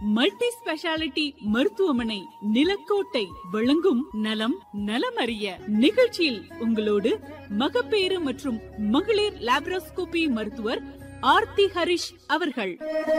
multi speciality மருத்துவமனை நிலக்கோட்டை வழங்கும் நலம் நலமறிய நிகழ்ச்சியில் உங்களோடு மகப்பேறு மற்றும் மகளிர் லாப்ரோஸ்கோபி மருத்துவர் ஆர்த்தி ஹரிஷ் அவர்கள்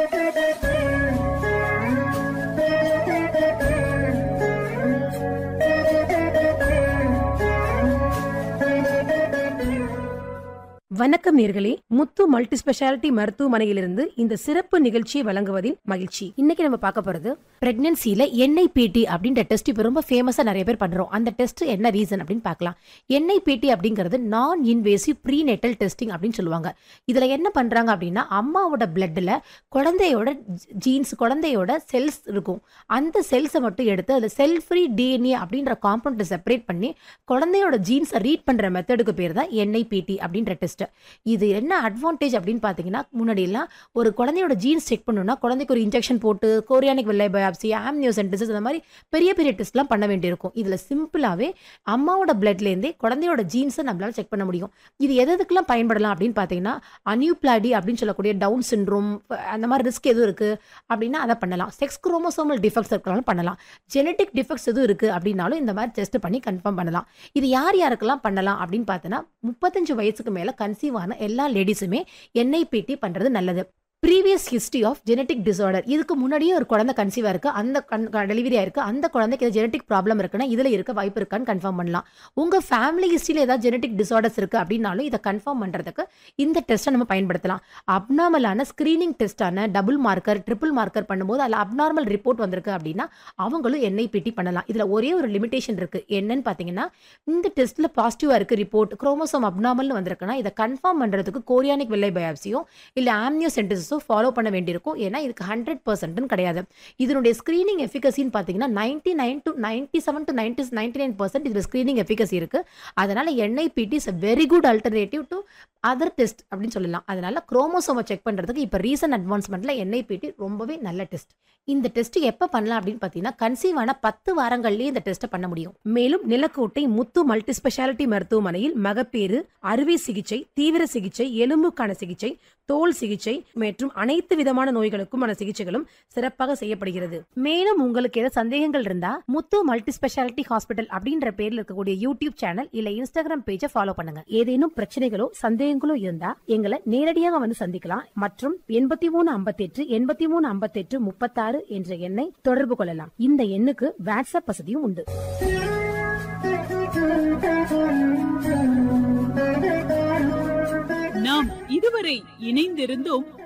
வணக்கம் நேர்களே முத்து மல்டி ஸ்பெஷாலிட்டி மருத்துவமனையிலிருந்து இந்த சிறப்பு நிகழ்ச்சியை வழங்குவதில் மகிழ்ச்சி இன்னைக்கு நம்ம பார்க்க போறது பிரெக்னன்சில எண்ணெய் பேட்டி அப்படின்ற டெஸ்ட் இப்போ ரொம்ப ஃபேமஸா நிறைய பேர் பண்றோம் அந்த டெஸ்ட் என்ன ரீசன் அப்படின்னு பார்க்கலாம் எண்ணெய் பேட்டி அப்படிங்கிறது நான் இன்வேசிவ் ப்ரீநேட்டல் டெஸ்டிங் அப்படின்னு சொல்லுவாங்க இதுல என்ன பண்றாங்க அப்படின்னா அம்மாவோட பிளட்ல குழந்தையோட ஜீன்ஸ் குழந்தையோட செல்ஸ் இருக்கும் அந்த செல்ஸை மட்டும் எடுத்து அதில் செல் ஃப்ரீ டிஎன்ஏ அப்படின்ற காம்பவுண்டை செப்பரேட் பண்ணி குழந்தையோட ஜீன்ஸை ரீட் பண்ற மெத்தடுக்கு பேர் தான் எண்ணெய் பேட்டி அப்படின்ற டெஸ்ட் இது என்ன அட்வான்டேஜ் அப்படின்னு பார்த்தீங்கன்னா முன்னாடி எல்லாம் ஒரு குழந்தையோட ஜீன்ஸ் செக் பண்ணணும்னா குழந்தைக்கு ஒரு இன்ஜெக்ஷன் போட்டு கோரியானிக் வெள்ளை பயாப்சி ஆம்னியோசென்டிசஸ் அந்த மாதிரி பெரிய பெரிய டெஸ்ட்லாம் பண்ண வேண்டியிருக்கும் இதில் சிம்பிளாகவே அம்மாவோட பிளட்லேருந்தே குழந்தையோட ஜீன்ஸை நம்மளால செக் பண்ண முடியும் இது எது எதுக்கெல்லாம் பயன்படலாம் அப்படின்னு பார்த்தீங்கன்னா அனியூப்ளாடி அப்படின்னு சொல்லக்கூடிய டவுன் சிண்ட்ரோம் அந்த மாதிரி ரிஸ்க் எதுவும் இருக்குது அப்படின்னா அதை பண்ணலாம் செக்ஸ் குரோமோசோமல் டிஃபெக்ட்ஸ் இருக்கலாம் பண்ணலாம் ஜெனட்டிக் டிஃபெக்ட்ஸ் எதுவும் இருக்குது அப்படின்னாலும் இந்த மாதிரி டெஸ்ட் பண்ணி கன்ஃபார்ம் பண்ணலாம் இது யார் யாருக்கெல்லாம் பண்ணலாம் அப்படின்னு பார்த்தோன்னா முப்பத்தஞ்சு வயசுக்கு மேலே கன்சீவ் ஆன எல்லா லேடிஸுமே என்ஐபிடி பண்ணுறது நல்லது previous history of genetic disorder இதுக்கு முன்னாடியே ஒரு குழந்தை கன்சீவாக இருக்குது அந்த கண் டெலிவரி ஆயிருக்கு அந்த குழந்தைக்கு ஏதாவது ஜெனட்டிக் ப்ராப்ளம் இருக்குன்னா இதில் இருக்க வாய்ப்பு இருக்கான்னு கன்ஃபார்ம் பண்ணலாம் உங்கள் ஃபேமிலி ஹிஸ்ட்ரியில் ஏதாவது ஜெனட்டிக் டிசார்டர்ஸ் இருக்குது அப்படின்னாலும் இதை கன்ஃபார்ம் பண்ணுறதுக்கு இந்த டெஸ்ட்டை நம்ம பயன்படுத்தலாம் அப்நார்மலான ஸ்க்ரீனிங் டெஸ்ட்டான டபுள் மார்க்கர் ட்ரிபிள் மார்க்கர் பண்ணும்போது அதில் அப்நார்மல் ரிப்போர்ட் வந்திருக்கு அப்படின்னா அவங்களும் என்ஐபிடி பண்ணலாம் இதில் ஒரே ஒரு லிமிடேஷன் இருக்குது என்னன்னு பார்த்தீங்கன்னா இந்த டெஸ்ட்டில் பாசிட்டிவாக இருக்குது ரிப்போர்ட் குரோமோசோம் அப்நார்மல்னு வந்திருக்குன்னா இதை கன்ஃபார்ம் பண்ணுறதுக்கு கோரியானிக் வெள்ளை பயாப்சியோ இல்லை ஆம்னியோசென்டிசஸோ ஃபாலோ பண்ண வேண்டியிருக்கும் ஏன்னா இதுக்கு ஹண்ட்ரட் பர்சன்ட்னு கிடையாது இதனுடைய ஸ்க்ரீனிங் எஃபிகசின்னு பார்த்தீங்கன்னா ninety nine to ninety seven to ninety ninety nine percent இதில் ஸ்க்ரீனிங் எஃபிகசி இருக்குது அதனால் NIPT is a very good alternative to other test அப்படின்னு சொல்லலாம் அதனால குரோமோசோமை செக் பண்ணுறதுக்கு இப்போ ரீசன்ட் அட்வான்ஸ்மெண்ட்டில் என்ஐபிடி ரொம்பவே நல்ல டெஸ்ட் இந்த டெஸ்ட் எப்போ பண்ணலாம் அப்படின்னு பார்த்தீங்கன்னா கன்சீவ் ஆன பத்து வாரங்கள்லேயே இந்த டெஸ்ட்டை பண்ண முடியும் மேலும் நிலக்கோட்டை முத்து மல்டி ஸ்பெஷாலிட்டி மருத்துவமனையில் மகப்பேறு அறுவை சிகிச்சை தீவிர சிகிச்சை எலும்புக்கான சிகிச்சை தோல் சிகிச்சை மற்றும் அனைத்து விதமான நோய்களுக்குமான சிகிச்சைகளும் சிறப்பாக செய்யப்படுகிறது மேலும் உங்களுக்கு ஏதாவது சந்தேகங்கள் இருந்தா முத்து மல்டி ஸ்பெஷாலிட்டி ஹாஸ்பிட்டல் அப்படின்ற பேர்ல இருக்கக்கூடிய யூடியூப் சேனல் இல்ல இன்ஸ்டாகிராம் பேஜை ஃபாலோ பண்ணுங்க ஏதேனும் பிரச்சனைகளோ சந்தேகங்களோ இருந்தா எங்களை நேரடியாக வந்து சந்திக்கலாம் மற்றும் எண்பத்தி மூணு ஐம்பத்தெட்டு எண்பத்தி மூணு ஐம்பத்தெட்டு முப்பத்தாறு என்ற எண்ணை தொடர்பு கொள்ளலாம் இந்த எண்ணுக்கு வாட்ஸ்அப் வசதியும் உண்டு நாம் இதுவரை இணைந்திருந்தோம்